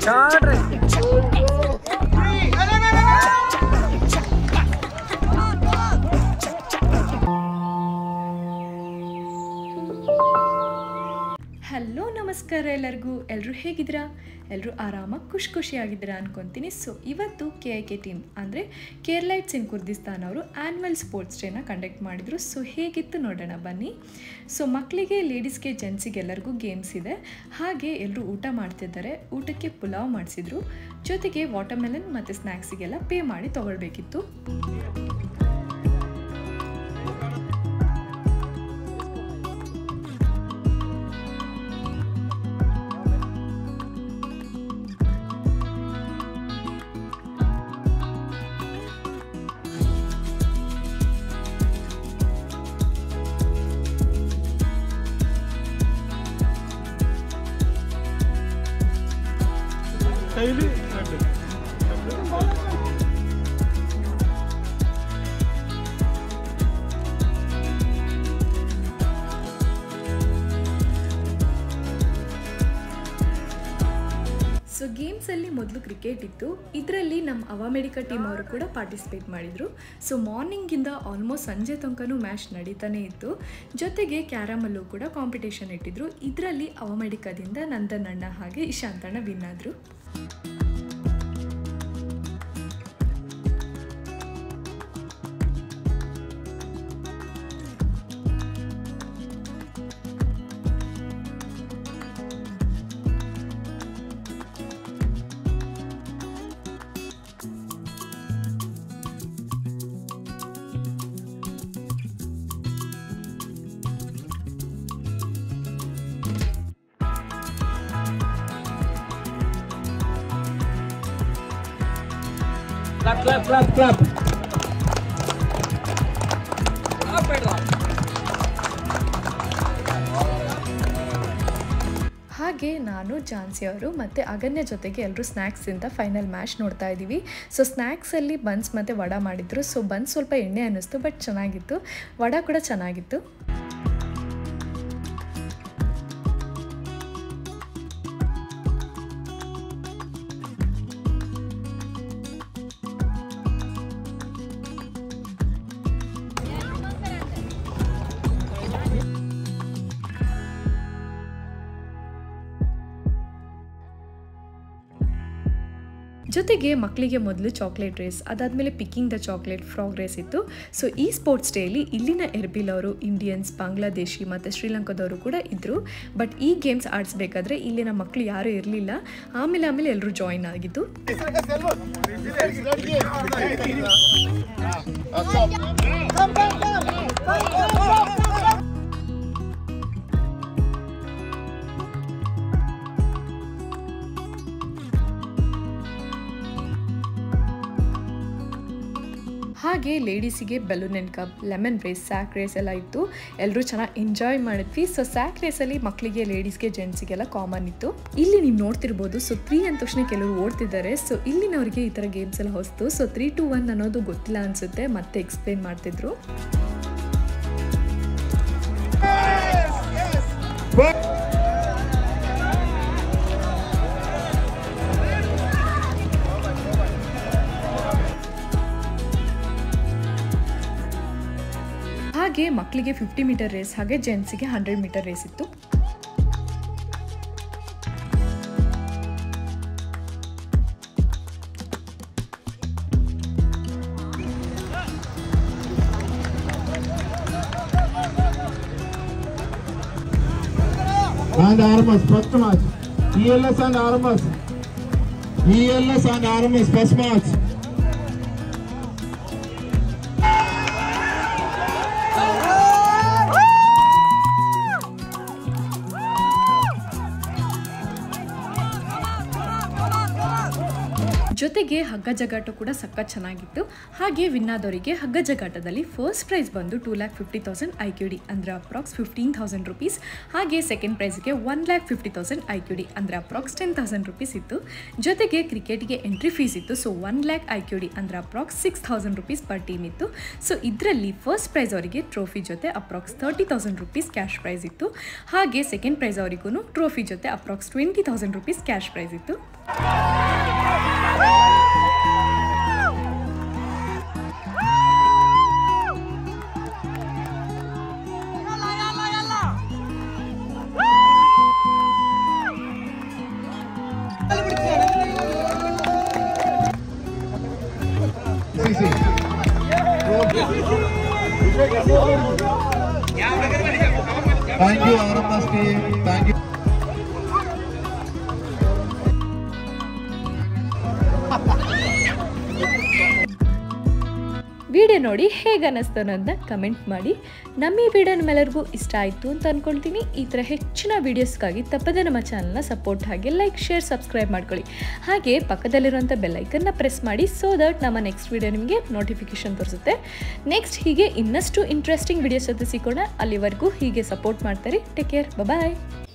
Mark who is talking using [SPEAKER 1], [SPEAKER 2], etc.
[SPEAKER 1] Short ರೀ
[SPEAKER 2] hello ನಮಸ್ಕಾರ ಎಲ್ಲರಿಗೂ ಎಲ್ಲರೂ ಹೇಗಿದ್ದೀರಾ ಎಲ್ಲರೂ ಆರಾಮಾಗಿ ಖುಷಿ ಖುಷಿಯಾಗಿದ್ದೀರಾ ಅನ್ಕೊತೀನಿ ಸೊ ಇವತ್ತು ಕೆ ಐ ಕೆ ಟೀಮ್ ಅಂದರೆ ಕೇರ್ಲೈಟ್ಸ್ ಇನ್ ಕುರ್ದಿಸ್ತಾನ್ ಅವರು ಆ್ಯನ್ಯುವಲ್ ಸ್ಪೋರ್ಟ್ಸ್ ಡೇನ ಕಂಡಕ್ಟ್ ಮಾಡಿದರು ಸೊ ಹೇಗಿತ್ತು ನೋಡೋಣ ಬನ್ನಿ ಸೊ ಮಕ್ಕಳಿಗೆ ಲೇಡೀಸ್ಗೆ ಜೆಂಟ್ಸಿಗೆ ಎಲ್ಲರಿಗೂ ಗೇಮ್ಸ್ ಇದೆ ಹಾಗೆ ಎಲ್ಲರೂ ಊಟ ಮಾಡ್ತಿದ್ದಾರೆ ಊಟಕ್ಕೆ ಪುಲಾವ್ ಮಾಡಿಸಿದ್ರು ಜೊತೆಗೆ ವಾಟರ್ಮೆಲನ್ ಮತ್ತು ಸ್ನ್ಯಾಕ್ಸಿಗೆಲ್ಲ ಪೇ ಮಾಡಿ ತೊಗೊಳ್ಬೇಕಿತ್ತು ಸೊ ಗೇಮ್ಸಲ್ಲಿ ಮೊದಲು ಕ್ರಿಕೆಟ್ ಇತ್ತು ಇದರಲ್ಲಿ ನಮ್ಮ ಅವಾಮೆಡಿಕಾ ಟೀಮ್ ಅವರು ಕೂಡ ಪಾರ್ಟಿಸಿಪೇಟ್ ಮಾಡಿದರು ಸೊ ಮಾರ್ನಿಂಗಿಂದ ಆಲ್ಮೋಸ್ಟ್ ಸಂಜೆ ತನಕನೂ ಮ್ಯಾಚ್ ನಡೀತಾನೆ ಇತ್ತು ಜೊತೆಗೆ ಕ್ಯಾರಮಲ್ಲೂ ಕೂಡ ಕಾಂಪಿಟೇಷನ್ ಇಟ್ಟಿದ್ರು ಇದರಲ್ಲಿ ಅವಾಮೆಡಿಕಾದಿಂದ ನಂದನ್ ಅಣ್ಣ ಹಾಗೆ ಇಶಾಂತಣ್ಣ ವಿನ್ ಆದರು
[SPEAKER 1] ಕ್ಲಾಪ್ ಕ್ಲಾಪ್ ಕ್ಲಾಪ್ ಕ್ಲಾಪ್
[SPEAKER 2] ಹಾಗೆ ನಾನು ಜಾನ್ಸಿ ಅವರು ಮತ್ತು ಅಗನ್ಯ ಜೊತೆಗೆ ಎಲ್ಲರೂ ಸ್ನ್ಯಾಕ್ಸಿಂದ ಫೈನಲ್ ಮ್ಯಾಚ್ ನೋಡ್ತಾ ಇದ್ದೀವಿ ಸೊ ಸ್ನ್ಯಾಕ್ಸಲ್ಲಿ ಬನ್ಸ್ ಮತ್ತು ವಡ ಮಾಡಿದ್ರು ಸೊ ಬನ್ಸ್ ಸ್ವಲ್ಪ ಎಣ್ಣೆ ಅನ್ನಿಸ್ತು ಬಟ್ ಚೆನ್ನಾಗಿತ್ತು ವಡ ಕೂಡ ಚೆನ್ನಾಗಿತ್ತು ಜೊತೆಗೆ ಮಕ್ಕಳಿಗೆ ಮೊದಲು ಚಾಕ್ಲೇಟ್ ರೇಸ್ ಅದಾದಮೇಲೆ picking the chocolate frog race ಇತ್ತು ಸೊ ಈ ಸ್ಪೋರ್ಟ್ಸ್ ಡೇಲಿ ಇಲ್ಲಿನ ಎರ್ಬಿಲ್ ಅವರು ಇಂಡಿಯನ್ಸ್ ಬಾಂಗ್ಲಾದೇಶಿ ಮತ್ತು ಶ್ರೀಲಂಕಾದವರು ಕೂಡ ಇದ್ದರು ಬಟ್ ಈ ಗೇಮ್ಸ್ ಆಡಿಸ್ಬೇಕಾದ್ರೆ ಇಲ್ಲಿನ ಮಕ್ಕಳು ಯಾರೂ ಇರಲಿಲ್ಲ ಆಮೇಲೆ ಆಮೇಲೆ ಎಲ್ಲರೂ ಜಾಯಿನ್ ಆಗಿದ್ದು ಹಾಗೆ ಲೇಡೀಸಿಗೆ balloon and cup lemon race sack race ಎಲ್ಲ ಇತ್ತು ಎಲ್ಲರೂ ಚೆನ್ನಾಗಿ ಎಂಜಾಯ್ ಮಾಡಿದ್ವಿ ಸೊ ಸ್ಯಾಕ್ ರೇಸಲ್ಲಿ ಮಕ್ಕಳಿಗೆ ಲೇಡೀಸ್ಗೆ ಜೆಂಟ್ಸಿಗೆಲ್ಲ ಕಾಮನ್ ಇತ್ತು ಇಲ್ಲಿ ನೀವು ನೋಡ್ತಿರ್ಬೋದು ಸೊ ತ್ರೀ ಅಂದ ತಕ್ಷಣ ಕೆಲವರು ಓಡ್ತಿದ್ದಾರೆ ಸೊ ಇಲ್ಲಿನವರಿಗೆ ಈ ಥರ ಗೇಮ್ಸ್ ಎಲ್ಲ ಹೊಸ್ತು ಸೊ ತ್ರೀ ಟು ಒನ್ ಅನ್ನೋದು ಗೊತ್ತಿಲ್ಲ ಅನಿಸುತ್ತೆ ಮತ್ತೆ ಎಕ್ಸ್ಪ್ಲೇನ್ ಮಾಡ್ತಿದ್ರು ಹಾಗೆ ಮಕ್ಕಳಿಗೆ ಫಿಫ್ಟಿ ಮೀಟರ್ ರೇಸ್ ಹಾಗೆ ಜೆಂಟ್ಸಿಗೆ ಹಂಡ್ರೆಡ್ ಮೀಟರ್ ರೇಸ್ ಇತ್ತು
[SPEAKER 3] and Armas, first match. ELS and Armas. ELS and Armas, first match.
[SPEAKER 2] ಜೊತೆಗೆ ಹಗ್ಗ ಜಗಾಟ ಕೂಡ ಸಖತ್ ಚೆನ್ನಾಗಿತ್ತು ಹಾಗೆ ವಿನ್ ಆದವರಿಗೆ ಹಗ್ಗ ಜಗಾಟದಲ್ಲಿ ಫಸ್ಟ್ ಪ್ರೈಸ್ ಬಂದು two lakh fifty thousand I Q D ಅಂದರೆ ಅಪ್ರಾಕ್ಸ್ ಫಿಫ್ಟೀನ್ ತೌಸಂಡ್ ರುಪೀಸ್ ಹಾಗೆ ಸೆಕೆಂಡ್ ಪ್ರೈಸ್ಗೆ one lakh fifty thousand I Q D ಅಂದರೆ ಅಪ್ರಾಕ್ಸ್ ಟೆನ್ ತೌಸಂಡ್ ರುಪೀಸ್ ಇತ್ತು ಜೊತೆಗೆ ಕ್ರಿಕೆಟ್ಗೆ ಎಂಟ್ರಿ ಫೀಸ್ ಇತ್ತು so one lakh I Q D ಅಂದರೆ approx six thousand rupees per team ಇತ್ತು ಸೊ ಇದರಲ್ಲಿ ಫಸ್ಟ್ ಪ್ರೈಸ್ ಅವರಿಗೆ ಟ್ರೋಫಿ ಜೊತೆ approx thirty thousand rupees cash prize ಇತ್ತು ಹಾಗೆ ಸೆಕೆಂಡ್ ಪ್ರೈಸ್ ಅವರಿಗೂ ಟ್ರೋಫಿ ಜೊತೆ approx twenty thousand rupees cash prize ಇತ್ತು
[SPEAKER 3] CC. Thank you, RMS team. Thank you.
[SPEAKER 2] Video ನೋಡಿ ಹೇಗೆ ಅನ್ನಿಸ್ತು ಅನ್ನೋದನ್ನ ಕಮೆಂಟ್ ಮಾಡಿ ನಮ್ಮ ಈ ವಿಡಿಯೋ ನಿಮ್ಮೆಲ್ಲರಿಗೂ ಇಷ್ಟ ಆಯಿತು ಅಂತ ಅಂದ್ಕೊಳ್ತೀನಿ ಈ ಥರ ಹೆಚ್ಚಿನ ವೀಡಿಯೋಸ್ಗಾಗಿ ತಪ್ಪದೆ ನಮ್ಮ ಚಾನಲ್ನ ಸಪೋರ್ಟ್ ಹಾಗೆ ಲೈಕ್ ಶೇರ್ ಸಬ್ಸ್ಕ್ರೈಬ್ ಮಾಡ್ಕೊಳ್ಳಿ ಹಾಗೆ ಪಕ್ಕದಲ್ಲಿರುವಂಥ ಬೆಲ್ಲೈಕನ್ನ ಪ್ರೆಸ್ ಮಾಡಿ ಸೊ ದಟ್ ನಮ್ಮ ನೆಕ್ಸ್ಟ್ ವಿಡಿಯೋ ನಿಮಗೆ ನೋಟಿಫಿಕೇಶನ್ ತೋರಿಸುತ್ತೆ ನೆಕ್ಸ್ಟ್ ಹೀಗೆ ಇನ್ನಷ್ಟು ಇಂಟ್ರೆಸ್ಟಿಂಗ್ ವೀಡಿಯೋಸ್ ಜೊತೆ ಸಿಗೋಣ ಅಲ್ಲಿವರೆಗೂ ಹೀಗೆ ಸಪೋರ್ಟ್ ಮಾಡ್ತಾರೆ ಟೇಕ್ ಕೇರ್ ಬಾಯ್